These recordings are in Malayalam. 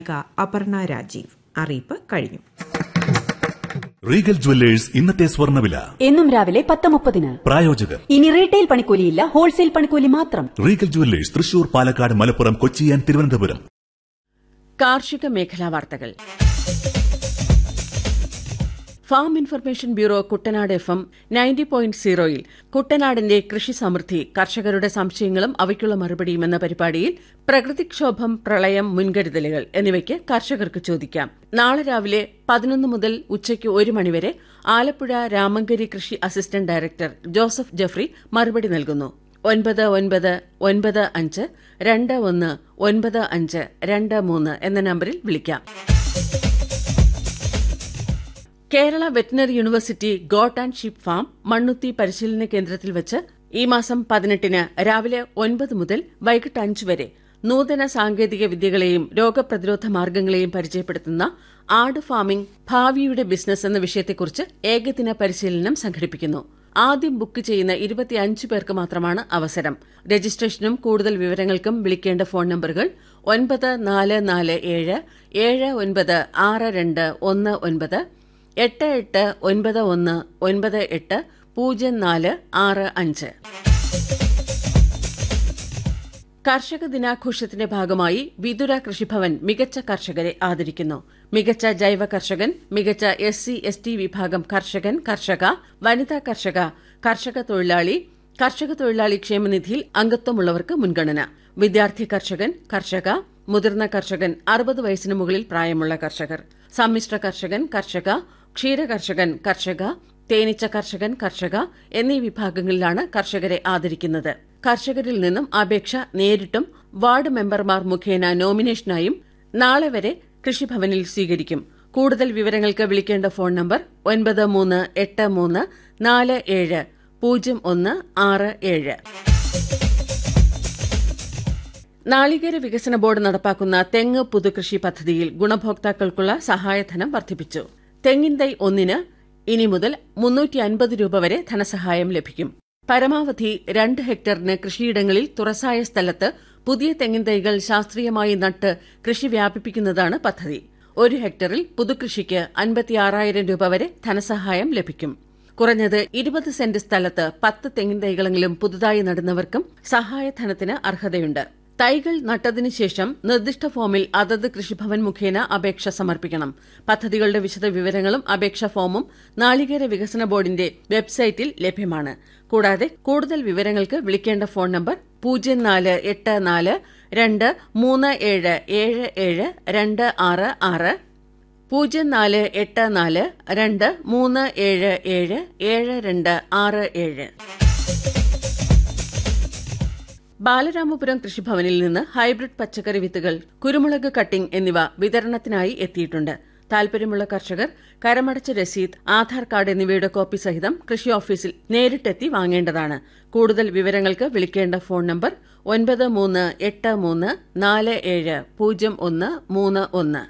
അപർണ രാജീവ് അറിയിപ്പ് കഴിഞ്ഞു റീഗൽ ജുവല്ലേഴ്സ് ഇന്നത്തെ സ്വർണ്ണവില എന്നും രാവിലെ പത്ത് മുപ്പതിന് പ്രായോജകർ ഇനി റീറ്റെയിൽ പണിക്കൂലിയില്ല ഹോൾസെയിൽ പണിക്കൂലി മാത്രം Regal Jewellers Thrissur Palakkad Malappuram Kochi and Thiruvananthapuram കാർഷിക മേഖലാ വാർത്തകൾ farm information bureau Kuttanad F M ninety point സീറോയിൽ കുട്ടനാടിന്റെ കൃഷി സമൃദ്ധി കർഷകരുടെ സംശയങ്ങളും അവയ്ക്കുള്ള മറുപടിയും എന്ന പരിപാടിയിൽ പ്രകൃതിക്ഷോഭം പ്രളയം മുൻകരുതലുകൾ എന്നിവയ്ക്ക് കർഷകർക്ക് ചോദിക്കാം നാളെ രാവിലെ പതിനൊന്ന് മുതൽ ഉച്ചയ്ക്ക് ഒരു മണിവരെ ആലപ്പുഴ രാമങ്കരി കൃഷി അസിസ്റ്റന്റ് ഡയറക്ടർ ജോസഫ് ജഫ്രി മറുപടി നൽകുന്നു ഒൻപത് ഒൻപത് ഒൻപത് അഞ്ച് രണ്ട് ഒന്ന് ഒൻപത് അഞ്ച് രണ്ട് മൂന്ന് എന്ന നമ്പറിൽ വിളിക്കാം Kerala veterinary university goat and sheep farm Mannuthy പരിശീലന കേന്ദ്രത്തിൽ വെച്ച് ഈ മാസം പതിനെട്ടിന് രാവിലെ ഒൻപത് മുതൽ വൈകിട്ട് അഞ്ച് വരെ നൂതന സാങ്കേതിക വിദ്യകളെയും രോഗപ്രതിരോധ മാർഗങ്ങളെയും പരിചയപ്പെടുത്തുന്ന ആട് ഫാമിംഗ് ഭാവിയുടെ ബിസിനസ് എന്ന വിഷയത്തെക്കുറിച്ച് ഏകദിന പരിശീലനം സംഘടിപ്പിക്കുന്നു ആദ്യം ബുക്ക് ചെയ്യുന്ന ഇരുപത്തിയഞ്ച് പേർക്ക് മാത്രമാണ് അവസരം രജിസ്ട്രേഷനും കൂടുതൽ വിവരങ്ങൾക്കും വിളിക്കേണ്ട ഫോൺ നമ്പറുകൾ ഒൻപത് നാല് നാല് ഏഴ് ഏഴ് ഒൻപത് ആറ് രണ്ട് ഒന്ന് ഒൻപത് എട്ട് എട്ട് ഒൻപത് ഒന്ന് ഒൻപത് എട്ട് പൂജ്യം നാല് ആറ് അഞ്ച് കർഷക ദിനാഘോഷത്തിന്റെ ഭാഗമായി വിതുര കൃഷിഭവൻ മികച്ച കർഷകരെ ആദരിക്കുന്നു മികച്ച ജൈവ കർഷകൻ മികച്ച എസ് സി എസ് ടി വിഭാഗം കർഷകൻ കർഷക വനിതാ കർഷക കർഷക തൊഴിലാളി കർഷക തൊഴിലാളി ക്ഷേമനിധിയിൽ അംഗത്വമുള്ളവർക്ക് മുൻഗണന വിദ്യാർത്ഥി കർഷകൻ കർഷക മുതിർന്ന കർഷകൻ അറുപത് വയസ്സിന് മുകളിൽ പ്രായമുള്ള കർഷകർ സമ്മിശ്ര കർഷകൻ കർഷക ക്ഷീര കർഷകൻ കർഷക തേനീച്ച കർഷകൻ കർഷക എന്നീ വിഭാഗങ്ങളിലാണ് കർഷകരെ ആദരിക്കുന്നത് കർഷകരിൽ നിന്നും അപേക്ഷ നേരിട്ടും വാർഡ് മെമ്പർമാർ മുഖേന നോമിനേഷനായും നാളെ വരെ കൃഷിഭവനിൽ സ്വീകരിക്കും കൂടുതൽ വിവരങ്ങൾക്ക് വിളിക്കേണ്ട ഫോൺ നമ്പർ ഒൻപത് മൂന്ന് എട്ട് മൂന്ന് നാല് ഏഴ് പൂജ്യം ഒന്ന് ആറ് ഏഴ് നാളികേര വികസന ബോർഡ് നടപ്പാക്കുന്ന തെങ്ങ് പുതുകൃഷി പദ്ധതിയിൽ ഗുണഭോക്താക്കൾക്കുള്ള സഹായധനം വർദ്ധിപ്പിച്ചു തെങ്ങിൻ തൈ ഒന്നിന് ഇനി മുതൽ മുന്നൂറ്റി അൻപത് രൂപ വരെ ധനസഹായം ലഭിക്കും പരമാവധി രണ്ട് ഹെക്ടറിന് കൃഷിയിടങ്ങളിൽ തുറസായ സ്ഥലത്ത് പുതിയ തെങ്ങിൻ തൈകൾ ശാസ്ത്രീയമായി നട്ട് കൃഷി വ്യാപിപ്പിക്കുന്നതാണ് പദ്ധതി ഒരു ഹെക്ടറിൽ പുതുകൃഷിക്ക് അൻപത്തിയാറായിരം രൂപ വരെ ധനസഹായം ലഭിക്കും കുറഞ്ഞത് ഇരുപത് സെന്റ് സ്ഥലത്ത് പത്ത് തെങ്ങിൻ തൈകളെങ്കിലും പുതുതായി നടുന്നവർക്കും സഹായധനത്തിന് അർഹതയുണ്ട് തൈകൾ നട്ടതിനു ശേഷം നിർദ്ദിഷ്ട ഫോമിൽ അതത് കൃഷിഭവൻ മുഖേന അപേക്ഷ സമർപ്പിക്കണം പദ്ധതികളുടെ വിശദ വിവരങ്ങളും അപേക്ഷാ ഫോമും നാളികേര വികസന ബോർഡിന്റെ വെബ്സൈറ്റിൽ ലഭ്യമാണ് കൂടാതെ കൂടുതൽ വിവരങ്ങൾക്ക് വിളിക്കേണ്ട ഫോൺ നമ്പർ പൂജ്യം നാല് എട്ട് നാല് രണ്ട് മൂന്ന് ഏഴ് ഏഴ് ഏഴ് രണ്ട് ആറ് ആറ് പൂജ്യം നാല് എട്ട് നാല് രണ്ട് മൂന്ന് ഏഴ് ഏഴ് ഏഴ് രണ്ട് ആറ് ഏഴ് ബാലരാമപുരം കൃഷിഭവനിൽ നിന്ന് ഹൈബ്രിഡ് പച്ചക്കറി വിത്തുകൾ കുരുമുളക് കട്ടിംഗ് എന്നിവ വിതരണത്തിനായി എത്തിയിട്ടുണ്ട് താൽപര്യമുള്ള കർഷകർ കരമടച്ച രസീത് ആധാർ കാർഡ് എന്നിവയുടെ കോപ്പി സഹിതം കൃഷി ഓഫീസിൽ നേരിട്ടെത്തി വാങ്ങേണ്ടതാണ് കൂടുതൽ വിവരങ്ങൾക്ക് വിളിക്കേണ്ട ഫോൺ നമ്പർ ഒൻപത് മൂന്ന് എട്ട് മൂന്ന് നാല് ഏഴ് പൂജ്യം ഒന്ന് മൂന്ന് ഒന്ന്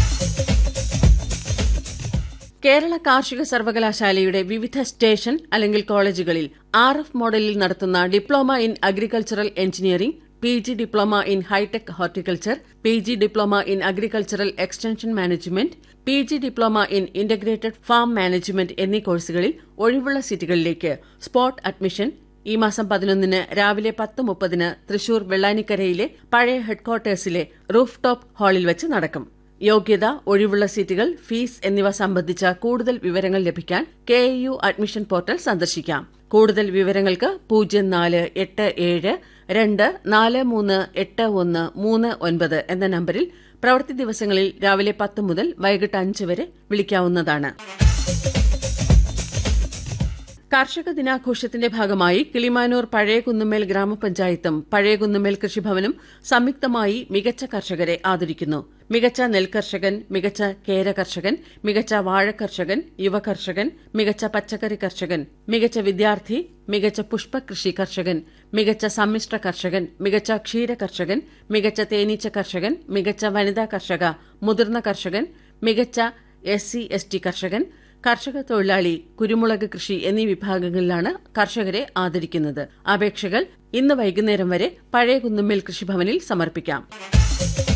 കേരള കാർഷിക സർവകലാശാലയുടെ വിവിധ സ്റ്റേഷൻ അല്ലെങ്കിൽ കോളേജുകളിൽ ആർ എഫ് മോഡലിൽ നടത്തുന്ന diploma in agricultural engineering P G diploma in hitech horticulture P G diploma in agricultural extension management P G diploma in integrated farm management എന്നീ കോഴ്സുകളിൽ ഒഴിവുള്ള സീറ്റുകളിലേക്ക് സ്പോട്ട് അഡ്മിഷൻ ഈ മാസം പതിനൊന്നിന് രാവിലെ പത്ത് മുപ്പതിന് തൃശൂർ വെള്ളാനിക്കരയിലെ പഴയ ഹെഡ്ക്വാർട്ടേഴ്സിലെ റൂഫ് ടോപ്പ് ഹാളിൽ വെച്ച് നടക്കും യോഗ്യത ഒഴിവുള്ള സീറ്റുകൾ ഫീസ് എന്നിവ സംബന്ധിച്ച കൂടുതൽ വിവരങ്ങൾ ലഭിക്കാൻ കെ യു അഡ്മിഷൻ പോർട്ടൽ സന്ദർശിക്കാം കൂടുതൽ വിവരങ്ങൾക്ക് പൂജ്യം നാല് എട്ട് ഏഴ് രണ്ട് നാല് മൂന്ന് എട്ട് ഒന്ന് മൂന്ന് ഒൻപത് എന്ന നമ്പറിൽ പ്രവൃത്തി ദിവസങ്ങളിൽ രാവിലെ പത്ത് മുതൽ വൈകിട്ട് അഞ്ച് വരെ വിളിക്കാവുന്നതാണ് കർഷക ദിനാഘോഷത്തിന്റെ ഭാഗമായി കിളിമാനൂർ പഴയ കുന്നുമേൽ ഗ്രാമപഞ്ചായത്തും പഴയ കുന്നുമേൽ കൃഷിഭവനും സംയുക്തമായി മികച്ച കർഷകരെ ആദരിക്കുന്നു മികച്ച നെൽകർഷകൻ മികച്ച കേര കർഷകൻ മികച്ച വാഴ കർഷകൻ യുവ കർഷകൻ മികച്ച പച്ചക്കറി കർഷകൻ മികച്ച വിദ്യാർത്ഥി മികച്ച പുഷ്പകൃഷി കർഷകൻ മികച്ച സമ്മിശ്ര കർഷകൻ മികച്ച ക്ഷീര കർഷകൻ മികച്ച തേനീച്ച കർഷകൻ മികച്ച വനിതാ കർഷക മുതിർന്ന കർഷകൻ മികച്ച എസ് സി എസ് ടി കർഷകൻ കർഷക തൊഴിലാളി കുരുമുളക് കൃഷി എന്നീ വിഭാഗങ്ങളിലാണ് കർഷകരെ ആദരിക്കുന്നത് അപേക്ഷകൾ ഇന്ന് വൈകുന്നേരം വരെ പഴയ കുന്നുമ്മേൽ കൃഷിഭവനിൽ സമർപ്പിക്കാം